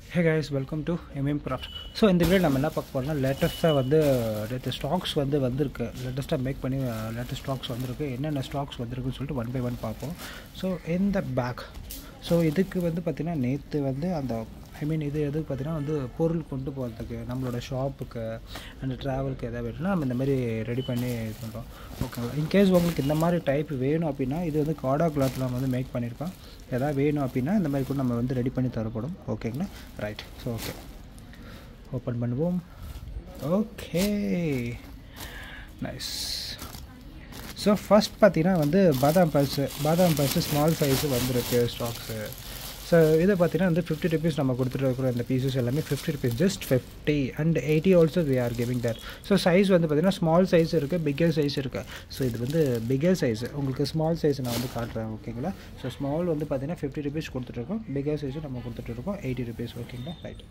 hey guys welcome to MM craft so இந்த video நம்ம என்ன பார்க்க போகிறோம்னா லேட்டஸ்ட்டாக வந்து நேற்று ஸ்டாக்ஸ் வந்து வந்திருக்கு லேட்டஸ்ட்டாக மேக் பண்ணி லேட்டஸ்ட் ஸ்டாக்ஸ் வந்திருக்கு என்னென்ன ஸ்டாக்ஸ் வந்திருக்குன்னு சொல்லிட்டு ஒன் பை ஒன் பார்ப்போம் ஸோ இந்த பேக் ஸோ இதுக்கு வந்து பார்த்திங்கன்னா நேற்று வந்து அந்த ஐ மீன் இது எதுக்கு பார்த்தீங்கன்னா வந்து பொருள் கொண்டு போகிறதுக்கு நம்மளோட ஷாப்புக்கு அந்த ட்ராவலுக்கு எதாவது வேணும்னா நம்ம இந்த மாதிரி ரெடி பண்ணி இது பண்ணுறோம் ஓகேங்களா இன்கேஸ் உங்களுக்கு இந்த மாதிரி டைப் வேணும் அப்படின்னா இது வந்து காடா கிளாத்தில் நம்ம வந்து மேக் பண்ணியிருக்கோம் எதாவது வேணும் அப்படின்னா இந்த மாதிரி கூட நம்ம வந்து ரெடி பண்ணி தரப்படும் ஓகேங்களா ரைட் ஸோ ஓகே ஓப்பன் பண்ணுவோம் ஓகே நைஸ் ஸோ ஃபஸ்ட் பார்த்தீங்கன்னா வந்து பாதாம் பல்ஸு பாதாம் பல்ஸு ஸ்மால் சைஸு வந்திருக்கு ஸ்டாக்ஸு ஸோ இதை பார்த்தீங்கன்னா வந்து ஃபிஃப்டி ருபீஸ் நம்ம கொடுத்துட்டு இருக்கிற இந்த பீசஸ் எல்லாமே fifty rupees just fifty and eighty also we are giving that so size வந்து பார்த்திங்கன்னா ஸ்மால் சைஸ் இருக்குது பிக்கர் சைஸ் இருக்குது ஸோ இது வந்து பிக்கர் சைஸ் உங்களுக்கு ஸ்மால் சைஸ் நான் வந்து காட்டுறேன் ஓகேங்களா ஸோ ஸ்மால் வந்து பார்த்திங்கன்னா ஃபிஃப்டி ருபீஸ் கொடுத்துட்ருக்கோம் பிக்கர் சைஸும் நம்ம கொடுத்துட்ருக்கோம் எயிட்டி ருபீஸ் ஓகேங்களா ரைட்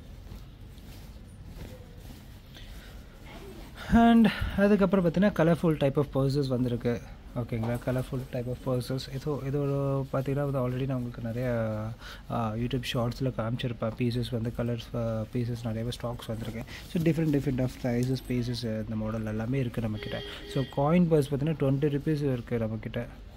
அண்ட் அதுக்கப்புறம் பார்த்தீங்கன்னா கலர்ஃபுல் டைப் ஆஃப் பர்சஸ் வந்திருக்கு ஓகேங்களா கலர்ஃபுல் டைப் ஆஃப் பர்சஸ் இதோ இது ஒரு பார்த்தீங்கன்னா வந்து ஆல்ரெடி நான் உங்களுக்கு நிறைய யூடியூப் ஷார்ட்ஸில் காமிச்சிருப்பேன் பீசஸ் வந்து கலர்ஸ் பீசஸ் நிறையவே ஸ்டாக்ஸ் வந்திருக்கு so different different of sizes pieces இந்த மாடல் எல்லாமே இருக்குது நம்மக்கிட்ட ஸோ காயின் பர்ஸ் பார்த்தீங்கன்னா டுவெண்ட்டி ருபீஸ் இருக்குது நம்மக்கிட்ட